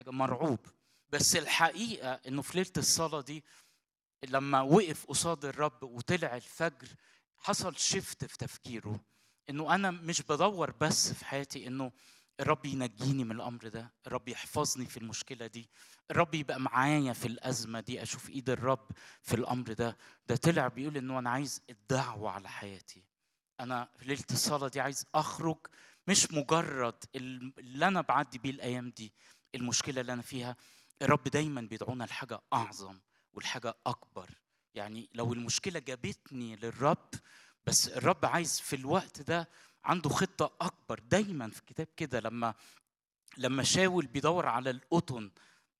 مرعوب بس الحقيقه انه في ليله الصلاه دي لما وقف قصاد الرب وطلع الفجر حصل شيفت في تفكيره انه انا مش بدور بس في حياتي انه الرب ينجيني من الامر ده الرب يحفظني في المشكله دي الرب يبقى معايا في الازمه دي اشوف ايد الرب في الامر ده ده طلع بيقول انه انا عايز الدعوه على حياتي انا في ليله الصلاه دي عايز اخرج مش مجرد اللي انا بعدي بيه الايام دي المشكله اللي انا فيها الرب دايما بيدعونا لحاجه اعظم والحاجه اكبر يعني لو المشكله جابتني للرب بس الرب عايز في الوقت ده عنده خطه اكبر دايما في الكتاب كده لما لما شاول بيدور على القطن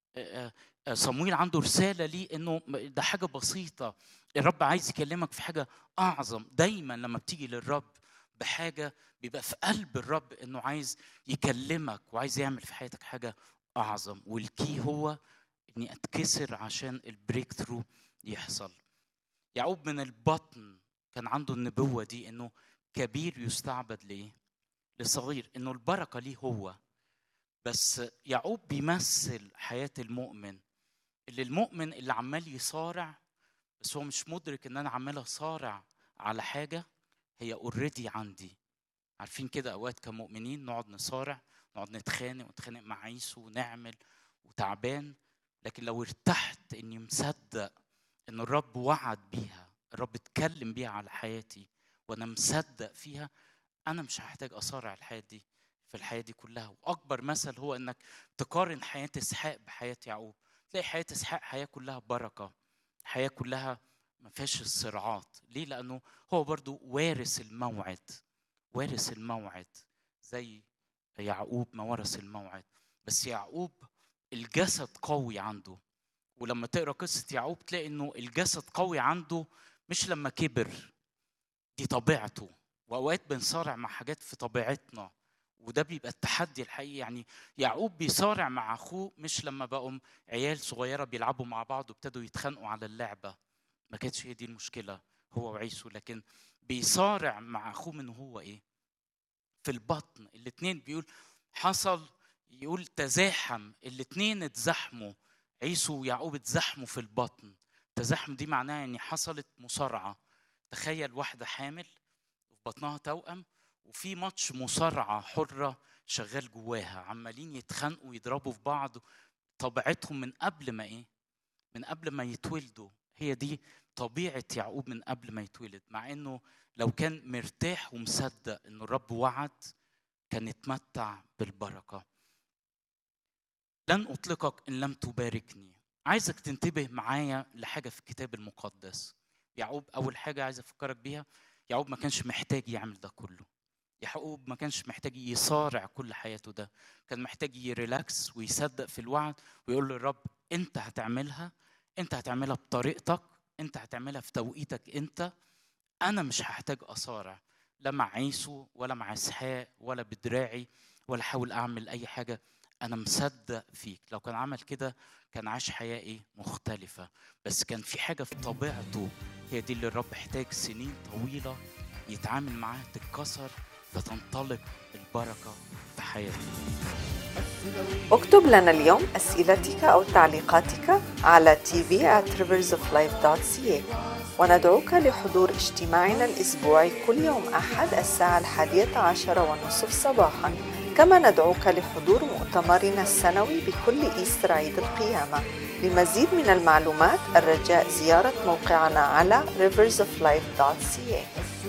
صمويل عنده رساله ليه انه ده حاجه بسيطه الرب عايز يكلمك في حاجه اعظم دايما لما بتيجي للرب بحاجه بيبقى في قلب الرب انه عايز يكلمك وعايز يعمل في حياتك حاجه اعظم والكي هو اني اتكسر عشان البريك ثرو يحصل يعقوب من البطن كان عنده النبوه دي انه كبير يستعبد ليه للصغير انه البركه ليه هو بس يعقوب بيمثل حياه المؤمن اللي المؤمن اللي عمال يصارع بس هو مش مدرك ان انا عمال اصارع على حاجه هي اوريدي عندي عارفين كده اوقات كمؤمنين نقعد نصارع نقعد نتخانق ونتخانق مع عيسو ونعمل وتعبان لكن لو ارتحت اني مصدق ان الرب وعد بيها الرب اتكلم بيها على حياتي وانا مصدق فيها انا مش هحتاج اصارع الحياه دي في الحياه دي كلها واكبر مثل هو انك تقارن حياه اسحاق بحياه يعقوب تلاقي حياه اسحاق حياه كلها بركه حياه كلها ما فيهاش الصراعات ليه لانه هو برضو وارث الموعد وارث الموعد زي يعقوب ما ورث الموعد بس يعقوب الجسد قوي عنده ولما تقرا قصه يعقوب تلاقي انه الجسد قوي عنده مش لما كبر دي طبيعته واوقات بنصارع مع حاجات في طبيعتنا وده بيبقى التحدي الحقيقي يعني يعقوب بيصارع مع اخوه مش لما بقوا عيال صغيره بيلعبوا مع بعض وابتدوا يتخانقوا على اللعبه ما كانتش هي دي المشكله هو وعيسو لكن بيصارع مع اخوه من هو ايه في البطن الاثنين بيقول حصل يقول تزاحم الاثنين اتزاحموا عيسو ويعقوب اتزاحموا في البطن تزاحم دي معناها يعني حصلت مصارعه تخيل واحده حامل في بطنها توأم وفي ماتش مصارعه حره شغال جواها عمالين يتخانقوا ويضربوا في بعض طبيعتهم من قبل ما ايه من قبل ما يتولدوا هي دي طبيعه يعقوب من قبل ما يتولد مع انه لو كان مرتاح ومصدق ان الرب وعد كان يتمتع بالبركه لن اطلقك ان لم تباركني عايزك تنتبه معايا لحاجه في الكتاب المقدس يعقوب اول حاجه عايز افكرك بيها يعقوب ما كانش محتاج يعمل ده كله يعقوب ما كانش محتاج يصارع كل حياته ده كان محتاج يريلاكس ويصدق في الوعد ويقول للرب انت هتعملها انت هتعملها بطريقتك انت هتعملها في توقيتك انت انا مش هحتاج اصارع لا مع عيسو ولا مع اسحاق ولا بدراعي ولا احاول اعمل اي حاجه انا مصدق فيك لو كان عمل كده كان عاش حياه ايه مختلفه بس كان في حاجه في طبيعته هي دي اللي الرب احتاج سنين طويله يتعامل معاها تتكسر فتنطلق البركه في حياته اكتب لنا اليوم أسئلتك أو تعليقاتك على tv at riversoflife.ca وندعوك لحضور اجتماعنا الأسبوعي كل يوم أحد الساعة الحادية عشر والنصف صباحا كما ندعوك لحضور مؤتمرنا السنوي بكل إيستر عيد القيامة لمزيد من المعلومات الرجاء زيارة موقعنا على riversoflife.ca